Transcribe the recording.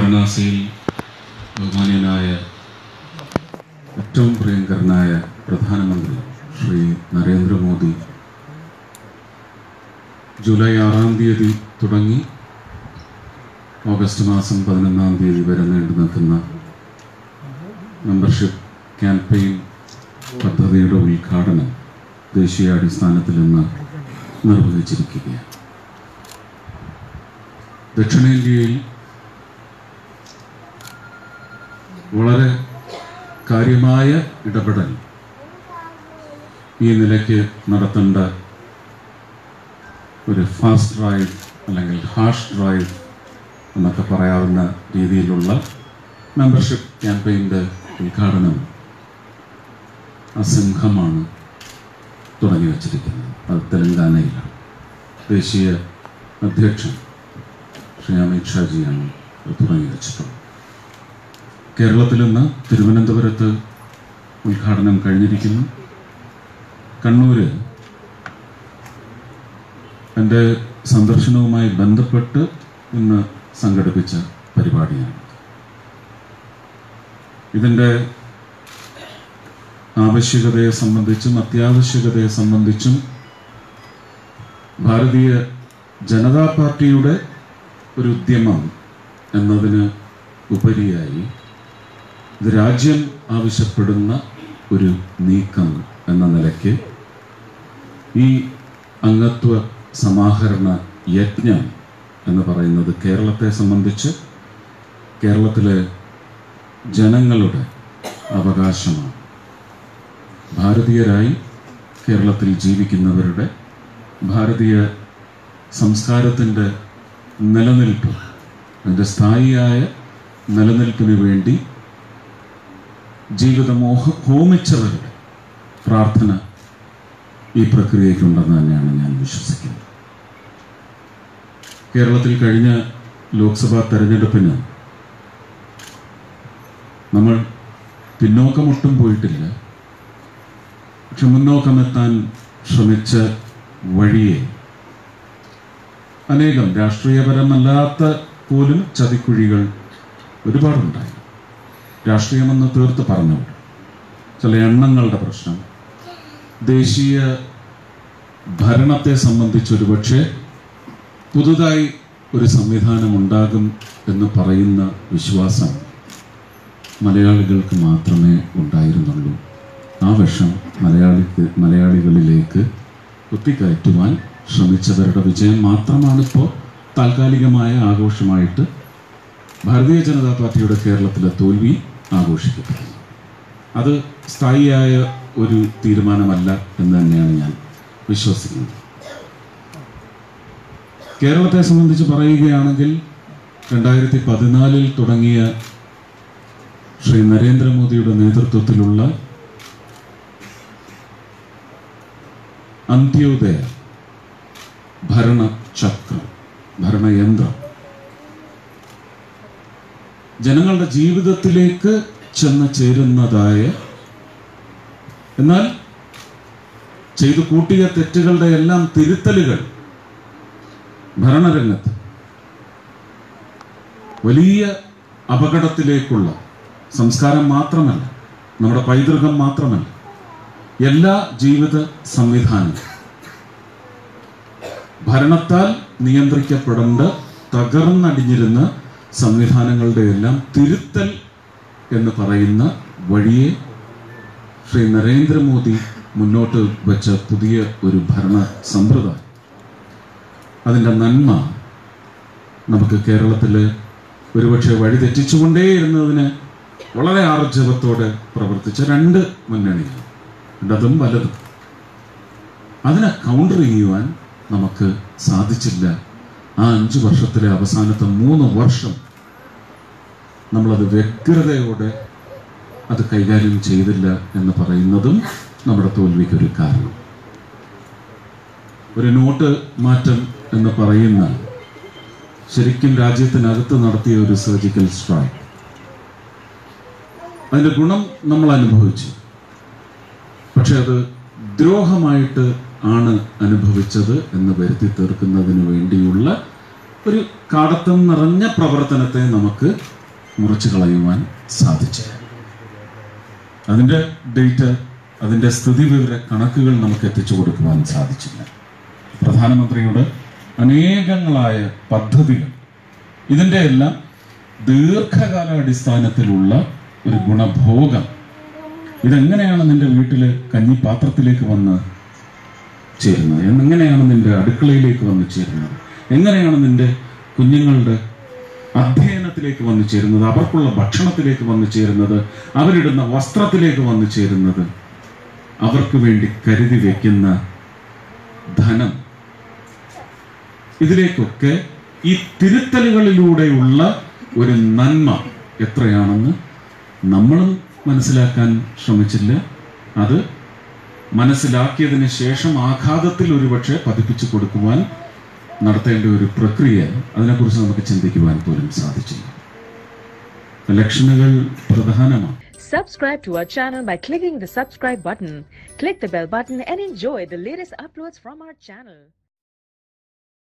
വാരണാസിയിൽ ബഹുമാന്യനായ ഏറ്റവും പ്രിയങ്കരനായ പ്രധാനമന്ത്രി ശ്രീ നരേന്ദ്രമോദി ജൂലൈ ആറാം തീയതി തുടങ്ങി ഓഗസ്റ്റ് മാസം പതിനൊന്നാം തീയതി വരെ നീണ്ടു നിൽക്കുന്ന മെമ്പർഷിപ്പ് ക്യാമ്പയിൻ പദ്ധതിയുടെ ഉദ്ഘാടനം ദേശീയാടിസ്ഥാനത്തിൽ ഇന്ന് നിർവഹിച്ചിരിക്കുകയാണ് ദക്ഷിണേന്ത്യയിൽ വളരെ കാര്യമായ ഇടപെടൽ ഈ നിലയ്ക്ക് നടത്തേണ്ട ഒരു ഫാസ്റ്റ് ഡ്രൈവ് അല്ലെങ്കിൽ ഹാഷ് ഡ്രൈവ് എന്നൊക്കെ പറയാവുന്ന രീതിയിലുള്ള മെമ്പർഷിപ്പ് ക്യാമ്പയിൻ്റെ ഉദ്ഘാടനം അസിംഹമാണ് തുടങ്ങി വച്ചിരിക്കുന്നത് അത് തെലങ്കാനയിലാണ് ദേശീയ അധ്യക്ഷൻ ശ്രീ അമിത് ഷാജിയാണ് അത് തുടങ്ങി വച്ചിട്ടുള്ളത് കേരളത്തിൽ നിന്ന് തിരുവനന്തപുരത്ത് ഉദ്ഘാടനം കഴിഞ്ഞിരിക്കുന്നു കണ്ണൂര് എൻ്റെ സന്ദർശനവുമായി ബന്ധപ്പെട്ട് ഇന്ന് സംഘടിപ്പിച്ച പരിപാടിയാണ് ഇതിൻ്റെ ആവശ്യകതയെ സംബന്ധിച്ചും അത്യാവശ്യകതയെ സംബന്ധിച്ചും ഭാരതീയ ജനതാ പാർട്ടിയുടെ ഒരു ഉദ്യമം എന്നതിന് ഉപരിയായി ഇത് രാജ്യം ആവശ്യപ്പെടുന്ന ഒരു നീക്കം എന്ന നിലയ്ക്ക് ഈ അംഗത്വ സമാഹരണ യജ്ഞം എന്ന് പറയുന്നത് കേരളത്തെ സംബന്ധിച്ച് കേരളത്തിലെ ജനങ്ങളുടെ അവകാശമാണ് ഭാരതീയരായി കേരളത്തിൽ ജീവിക്കുന്നവരുടെ ഭാരതീയ സംസ്കാരത്തിൻ്റെ നിലനിൽപ്പ് അതിൻ്റെ സ്ഥായിയായ നിലനിൽപ്പിന് വേണ്ടി ജീവിതമോഹ ഹോമിച്ചവരുടെ പ്രാർത്ഥന ഈ പ്രക്രിയയ്ക്കുണ്ടെന്ന് തന്നെയാണ് ഞാൻ വിശ്വസിക്കുന്നത് കേരളത്തിൽ കഴിഞ്ഞ ലോക്സഭാ തെരഞ്ഞെടുപ്പിന് നമ്മൾ പിന്നോക്കമൊട്ടും പോയിട്ടില്ല പക്ഷെ മുന്നോക്കമെത്താൻ ശ്രമിച്ച വഴിയെ അനേകം രാഷ്ട്രീയപരമല്ലാത്ത പോലും ചതിക്കുഴികൾ ഒരുപാടുണ്ടായി രാഷ്ട്രീയമെന്ന് തീർത്ത് പറഞ്ഞു ചില എണ്ണങ്ങളുടെ പ്രശ്നം ദേശീയ ഭരണത്തെ സംബന്ധിച്ച് ഒരുപക്ഷെ പുതുതായി ഒരു സംവിധാനം ഉണ്ടാകും എന്ന് പറയുന്ന വിശ്വാസം മലയാളികൾക്ക് മാത്രമേ ഉണ്ടായിരുന്നുള്ളൂ ആ വിഷം മലയാളിക്ക് മലയാളികളിലേക്ക് കുത്തിക്കയറ്റുവാൻ ശ്രമിച്ചവരുടെ വിജയം മാത്രമാണ് ഇപ്പോൾ താൽക്കാലികമായ ആഘോഷമായിട്ട് ഭാരതീയ ജനതാ പാർട്ടിയുടെ കേരളത്തിലെ തോൽവി ആഘോഷിക്കപ്പെടുന്നത് അത് സ്ഥായിയായ ഒരു തീരുമാനമല്ല എന്ന് തന്നെയാണ് ഞാൻ വിശ്വസിക്കുന്നത് കേരളത്തെ സംബന്ധിച്ച് പറയുകയാണെങ്കിൽ രണ്ടായിരത്തി പതിനാലിൽ തുടങ്ങിയ ശ്രീ നരേന്ദ്രമോദിയുടെ നേതൃത്വത്തിലുള്ള അന്ത്യോദയ ഭരണചക്രം ഭരണയന്ത്രം ജനങ്ങളുടെ ജീവിതത്തിലേക്ക് ചെന്ന് ചേരുന്നതായ എന്നാൽ ചെയ്തു കൂട്ടിയ തെറ്റുകളുടെ എല്ലാം തിരുത്തലുകൾ ഭരണരംഗത്ത് വലിയ അപകടത്തിലേക്കുള്ള സംസ്കാരം മാത്രമല്ല നമ്മുടെ പൈതൃകം മാത്രമല്ല എല്ലാ ജീവിത സംവിധാനവും ഭരണത്താൽ നിയന്ത്രിക്കപ്പെടേണ്ട തകർന്നടിഞ്ഞിരുന്ന സംവിധാനങ്ങളുടെ എല്ലാം തിരുത്തൽ എന്ന് പറയുന്ന വഴിയെ ശ്രീ നരേന്ദ്രമോദി മുന്നോട്ട് വെച്ച പുതിയ ഒരു ഭരണ സമ്പ്രദായം അതിൻ്റെ നന്മ നമുക്ക് കേരളത്തിൽ ഒരുപക്ഷെ വഴി തെറ്റിച്ചുകൊണ്ടേയിരുന്നതിന് വളരെ ആർജവത്തോടെ പ്രവർത്തിച്ച രണ്ട് മുന്നണികൾ ഇടതും വലതും അതിനെ കൗണ്ടർ ചെയ്യുവാൻ നമുക്ക് സാധിച്ചില്ല ആ അഞ്ച് വർഷത്തിലെ അവസാനത്തെ മൂന്ന് വർഷം നമ്മളത് വ്യഗ്രതയോടെ അത് കൈകാര്യം ചെയ്തില്ല എന്ന് പറയുന്നതും നമ്മുടെ തോൽവിക്കൊരു കാരണം ഒരു നോട്ട് മാറ്റം എന്ന് പറയുന്ന ശരിക്കും രാജ്യത്തിനകത്ത് നടത്തിയ ഒരു സർജിക്കൽ സ്ട്രൈക്ക് അതിന്റെ ഗുണം നമ്മൾ അനുഭവിച്ചു പക്ഷെ അത് ദ്രോഹമായിട്ട് ആണ് അനുഭവിച്ചത് എന്ന് വരുത്തി തീർക്കുന്നതിന് വേണ്ടിയുള്ള ഒരു കാടത്തം നിറഞ്ഞ പ്രവർത്തനത്തെ നമുക്ക് മുറിച്ചു കളയുവാൻ സാധിച്ചു അതിൻ്റെ ഡേറ്റ് അതിൻ്റെ സ്ഥിതിവിവര കണക്കുകൾ നമുക്ക് എത്തിച്ചു കൊടുക്കുവാൻ സാധിച്ചില്ല പ്രധാനമന്ത്രിയുടെ അനേകങ്ങളായ പദ്ധതികൾ ഇതിൻ്റെ എല്ലാം ദീർഘകാലാടിസ്ഥാനത്തിലുള്ള ഒരു ഗുണഭോഗം ഇതെങ്ങനെയാണ് നിന്റെ വീട്ടിലെ കഞ്ഞിപ്പാത്രത്തിലേക്ക് വന്ന് ചേരുന്നത് എങ്ങനെയാണ് നിന്റെ അടുക്കളയിലേക്ക് വന്ന് ചേരുന്നത് എങ്ങനെയാണ് നിന്റെ കുഞ്ഞുങ്ങളുടെ അധ്യയനത്തിലേക്ക് വന്നു ചേരുന്നത് അവർക്കുള്ള ഭക്ഷണത്തിലേക്ക് വന്നു ചേരുന്നത് അവരിടുന്ന വസ്ത്രത്തിലേക്ക് വന്നു ചേരുന്നത് അവർക്ക് വേണ്ടി കരുതി വയ്ക്കുന്ന ധനം ഇതിലേക്കൊക്കെ ഈ തിരുത്തലുകളിലൂടെയുള്ള ഒരു നന്മ എത്രയാണെന്ന് നമ്മളും മനസ്സിലാക്കാൻ ശ്രമിച്ചില്ല അത് മനസ്സിലാക്കിയതിന് ശേഷം ആഘാതത്തിൽ ഒരുപക്ഷെ പതിപ്പിച്ചു കൊടുക്കുവാൻ നടത്തേണ്ട ഒരു പ്രക്രിയ അതിനെക്കുറിച്ച് നമുക്ക് ചിന്തിക്കുവാൻ പോലും സാധിച്ചില്ല ഇലക്ഷനുകൾ പ്രധാനമാണ് Subscribe to our channel by clicking the subscribe button. Click the bell button and enjoy the latest uploads from our channel.